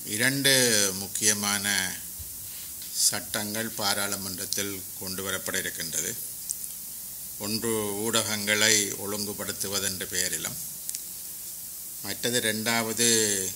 இரண்டு முக்கியமான சட்டங்கள் பாராளுமன்றத்தில் கொண்டு வரப்பட இருக்கின்றது ஒன்று ஊடகங்களை ஒழுங்குபடுத்துவதென்ற பெயரிலும் மற்றது ரெண்டாவது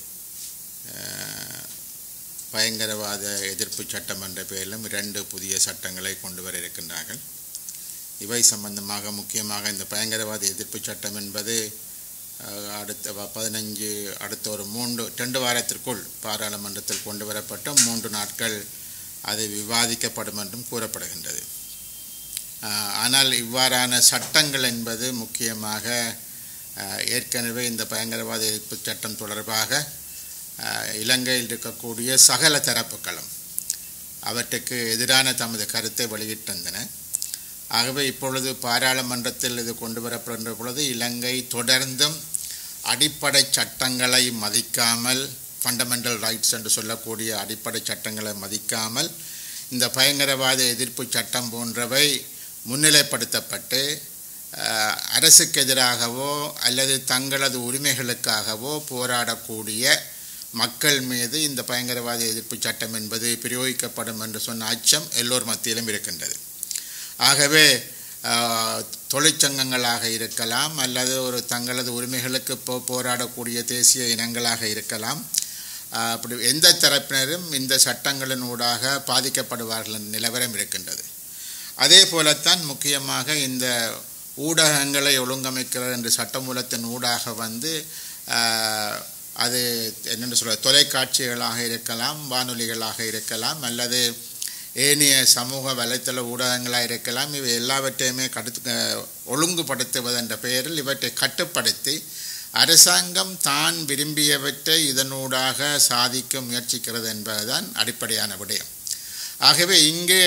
அஹ், பயங்கரவாத எதிர்ப்பு சட்டம் என்ற பெயரிலும் இரண்டு புதிய சட்டங்களை கொண்டு வர இருக்கின்றார்கள் இவை சம்பந்தமாக முக்கியமாக இந்த பயங்கரவாத எதிர்ப்பு சட்டம் என்பது அஹ், அடுத்த வ- பதினஞ்சு அடுத்த ஒரு மூன்று ரெண்டு வாரத்திற்குள் பாராளுமன்றத்தில் கொண்டு வரப்பட்ட மூன்று நாட்கள் அது விவாதிக்கப்படும் என்றும் கூறப்படுகின்றது அஹ், ஆனால் இவ்வாறான சட்டங்கள் என்பது முக்கியமாக அஹ், ஏற்கனவே இந்த பயங்கரவாத எதிர்ப்பு சட்டம் தொடர்பாக அஹ், இலங்கையில் இருக்கக்கூடிய சகல தரப்புகளும் அவற்றுக்கு எதிரான தமது கருத்தை வெளியிட்டிருந்தன ஆகவே இப்பொழுது பாராளுமன்றத்தில் இது கொண்டு வரப்படுகின்ற பொழுது இலங்கை தொடர்ந்தும் அடிப்படை சட்டங்களை மதிக்காமல் ஃபண்டமெண்டல் ரைட்ஸ் என்று சொல்லக்கூடிய அடிப்படை சட்டங்களை மதிக்காமல் இந்த பயங்கரவாத எதிர்ப்பு சட்டம் போன்றவை முன்னிலைப்படுத்தப்பட்டு அஹ், அரசுக்கு எதிராகவோ அல்லது தங்களது உரிமைகளுக்காகவோ போராடக்கூடிய மக்கள் மீது இந்த பயங்கரவாத எதிர்ப்பு சட்டம் என்பது பிரயோகிக்கப்படும் என்று சொன்ன அச்சம் எல்லோர் மத்தியிலும் இருக்கின்றது ஆகவே ஆஹ், தொழிற்சங்கங்களாக இருக்கலாம் அல்லது ஒரு தங்களது உரிமைகளுக்கு போ போராடக்கூடிய தேசிய இனங்களாக இருக்கலாம் ஆஹ், அப்படி எந்த தரப்பினரும் இந்த சட்டங்களின் ஊடாக பாதிக்கப்படுவார்கள் என்ற நிலவரம் இருக்கின்றது அதே போலத்தான் முக்கியமாக இந்த ஊடகங்களை ஒழுங்கமைக்கிறது என்ற சட்டமூலத்தின் ஊடாக வந்து ஆஹ், அது என்னென்னு சொல்ல தொலைக்காட்சிகளாக இருக்கலாம் வானொலிகளாக இருக்கலாம் அல்லது ஏனைய சமூக வலைத்தள ஊடகங்களாக இருக்கலாம் இவை எல்லாவற்றையுமே கடுத்து அஹ், ஒழுங்குபடுத்துவதென்ற பெயரில் இவற்றை கட்டுப்படுத்தி அரசாங்கம் தான் விரும்பியவற்றை இதனூடாக சாதிக்க முயற்சிக்கிறது என்பதுதான் அடிப்படையான விடயம் ஆகவே இங்கே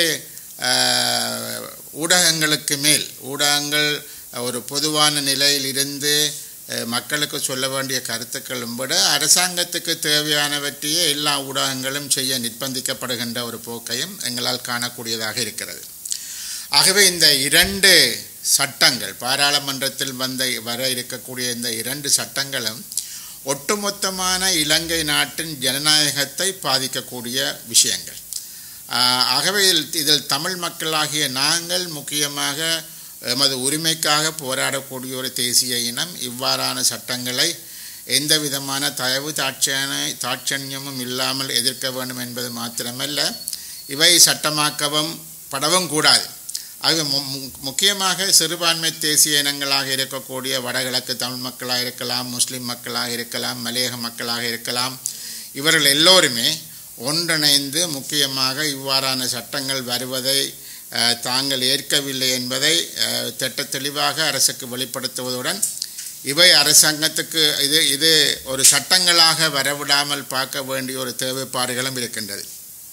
அஹ், ஊடகங்களுக்கு மேல் ஊடகங்கள் ஒரு பொதுவான நிலையில் இருந்து அஹ், மக்களுக்கு சொல்ல வேண்டிய கருத்துக்களும் விட அரசாங்கத்துக்கு தேவையானவற்றையே எல்லா ஊடகங்களும் செய்ய நிர்பந்திக்கப்படுகின்ற ஒரு போக்கையும் எங்களால் காணக்கூடியதாக இருக்கிறது ஆகவே இந்த இரண்டு சட்டங்கள் பாராளுமன்றத்தில் வந்த வர இருக்கக்கூடிய இந்த இரண்டு சட்டங்களும் ஒட்டுமொத்தமான இலங்கை நாட்டின் ஜனநாயகத்தை பாதிக்கக்கூடிய விஷயங்கள் ஆஹ் ஆகவே இதில் இதில் தமிழ் மக்களாகிய நாங்கள் முக்கியமாக எமது உரிமைக்காக போராடக்கூடிய ஒரு தேசிய இனம் இவ்வாறான சட்டங்களை எந்த விதமான தயவு தாட்சண தாட்சண்யமும் இல்லாமல் எதிர்க்க வேண்டும் என்பது மாத்திரமல்ல இவை சட்டமாக்கவும் படவும் கூடாது ஆகவே மு- மு- முக்கியமாக சிறுபான்மை தேசிய இனங்களாக இருக்கக்கூடிய வடகிழக்கு தமிழ் மக்களாக இருக்கலாம் முஸ்லிம் மக்களாக இருக்கலாம் மலையக மக்களாக இருக்கலாம் இவர்கள் எல்லோருமே ஒன்றிணைந்து முக்கியமாக இவ்வாறான சட்டங்கள் வருவதை அஹ், தாங்கள் ஏற்கவில்லை என்பதை அஹ், திட்ட தெளிவாக அரசுக்கு வெளிப்படுத்துவதுடன் இவை அரசாங்கத்துக்கு இது இது ஒரு சட்டங்களாக வரவிடாமல் பார்க்க வேண்டிய ஒரு தேவைப்பாடுகளும் இருக்கின்றது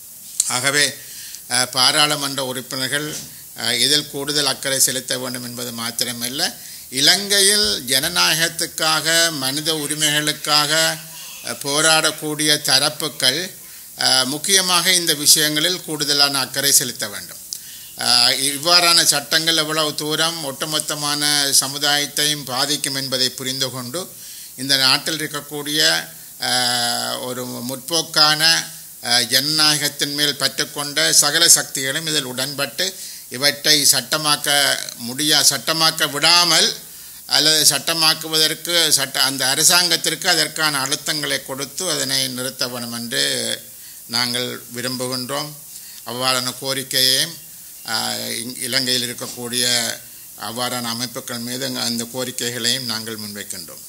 ஆகவே அஹ், பாராளுமன்ற உறுப்பினர்கள் அஹ், இதில் கூடுதல் அக்கறை செலுத்த வேண்டும் என்பது மாத்திரமல்ல இலங்கையில் ஜனநாயகத்துக்காக மனித உரிமைகளுக்காக அஹ், போராடக்கூடிய தரப்புகள் அஹ், முக்கியமாக இந்த விஷயங்களில் கூடுதலான அக்கறை செலுத்த வேண்டும் அஹ், இவ்வாறான சட்டங்கள் எவ்வளவு தூரம் ஒட்டுமொத்தமான சமுதாயத்தையும் பாதிக்கும் என்பதை புரிந்து கொண்டு இந்த நாட்டில் இருக்கக்கூடிய அஹ், ஒரு முற்போக்கான அஹ், ஜனநாயகத்தின் மேல் பற்றுக்கொண்ட சகல சக்திகளும் இதில் உடன்பட்டு இவற்றை சட்டமாக்க முடியா சட்டமாக்க விடாமல் அல்லது சட்டமாக்குவதற்கு சட்ட அந்த அரசாங்கத்திற்கு அதற்கான அழுத்தங்களை கொடுத்து அதனை நிறுத்த வேண்டும் என்று நாங்கள் விரும்புகின்றோம் அவ்வாறான கோரிக்கையையும் ஆஹ், இங்- இலங்கையில் இருக்கக்கூடிய அவ்வாறான அமைப்புகள் மீது அந்த கோரிக்கைகளையும் நாங்கள் முன்வைக்கின்றோம்